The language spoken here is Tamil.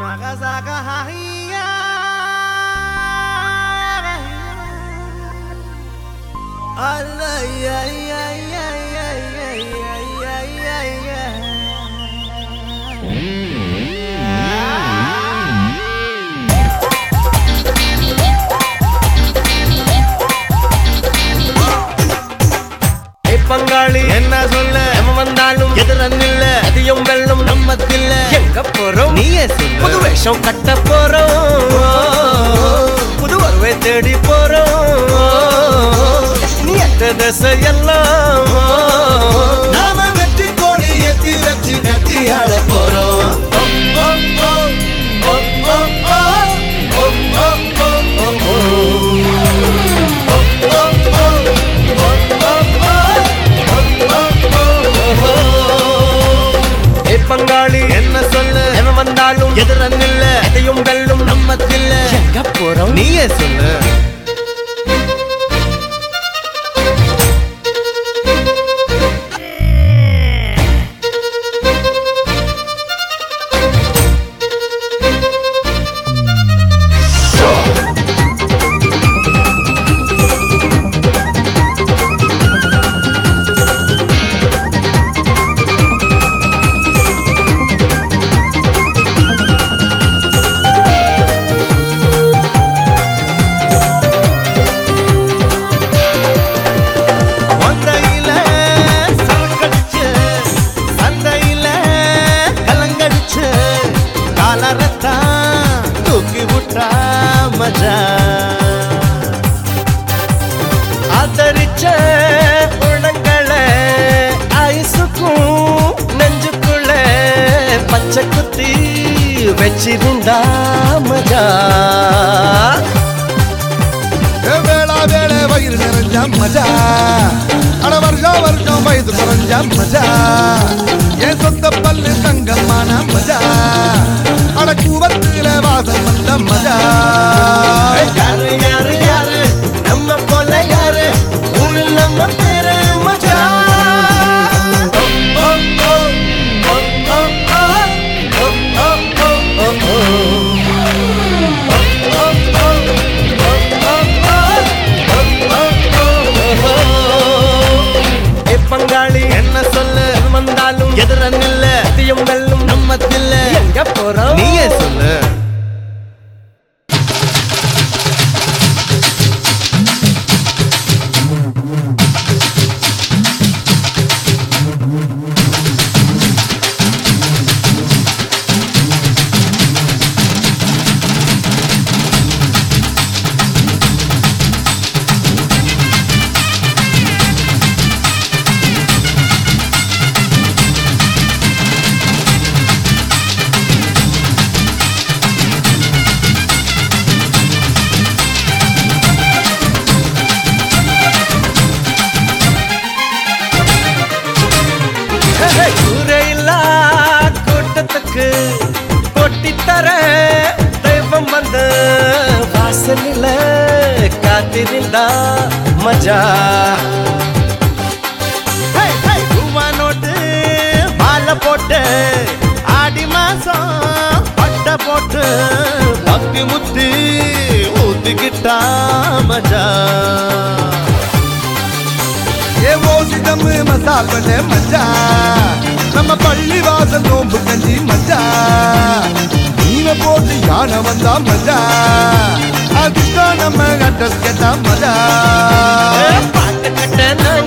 ஏய் பங்காளி என்ன சொல்ல நம்ம வந்தாலும் எதிரன் இல்ல அதிகம் வெள்ளம் நம்ம தில்ல எங்க போறோம் நீயே சொல்லு புது வேஷம் கட்ட போறோம் புது வரவை தேடி போறோம் நீ எத்த திசை எல்லாம் நாம வெற்றி கோடி எத்தி வச்சு நெத்தி ஆட போறோம் ஓ, ஓ, ஓ, ஓ, ஓ, ஓ, ஓ, ஓ, ஓ, ஓ. ஏய் பங்காளி என்ன சொல்லு எவன் வந்தாலும் எதிரன் இல்ல எதையும் வெல்லும் நம்ம தில்ல எங்க போறோம் நீயே சொல்லு மந்தையில சரக்கடிச்சு சந்தையில கலங்கடிச்சு காலரத்தான் தூக்கி விட்டா மஜா ஆதரிச்ச உள்ளங்களை ஐசுக்கும் நெஞ்சுக்குள்ள பச்சை குத்தி வச்சிருந்தா மஜா வேளா வேளை வயிறு நிறைஞ்சா மஜா அட வருஷம் வருஷம் வயது குறைஞ்சா மஜா என் சொந்த பல்லு தங்கமான மஜா அட கூவத்துல வாசம் வந்த மஜா யாரு யாரு யாரு நம்ம போல யாரு ஊரு நம்ம பேரு மச்சா பங்காளி என்ன சொல்லு எது வந்தாலும் எதிரன் இல்ல எதையும் வெல்லும் நம்ம தில்ல எங்க போறோம் நீயே சொல்லு கூரையில்லா கூட்டத்துக்கு கொட்டித்தர தெய்வம் வந்து வாசலில காத்திருந்தா மஜா ரூபா நோட்டு மாலை போட்டு ஆடி மாசம் பட்டை போட்டு பக்தி முத்தி ஊத்திக்கிட்டா மஜா ஏ ஓசிதம் மசால் பண்ண மஜா நம்ம பள்ளி வாசல் நோம்பு கஞ்சி மஜா மீனை போட்டு யானை வந்தா மஜா அதுதான் நம்ம அட்ரஸ் கேட்டா மஜா பாட்டு கட்ட நாங்க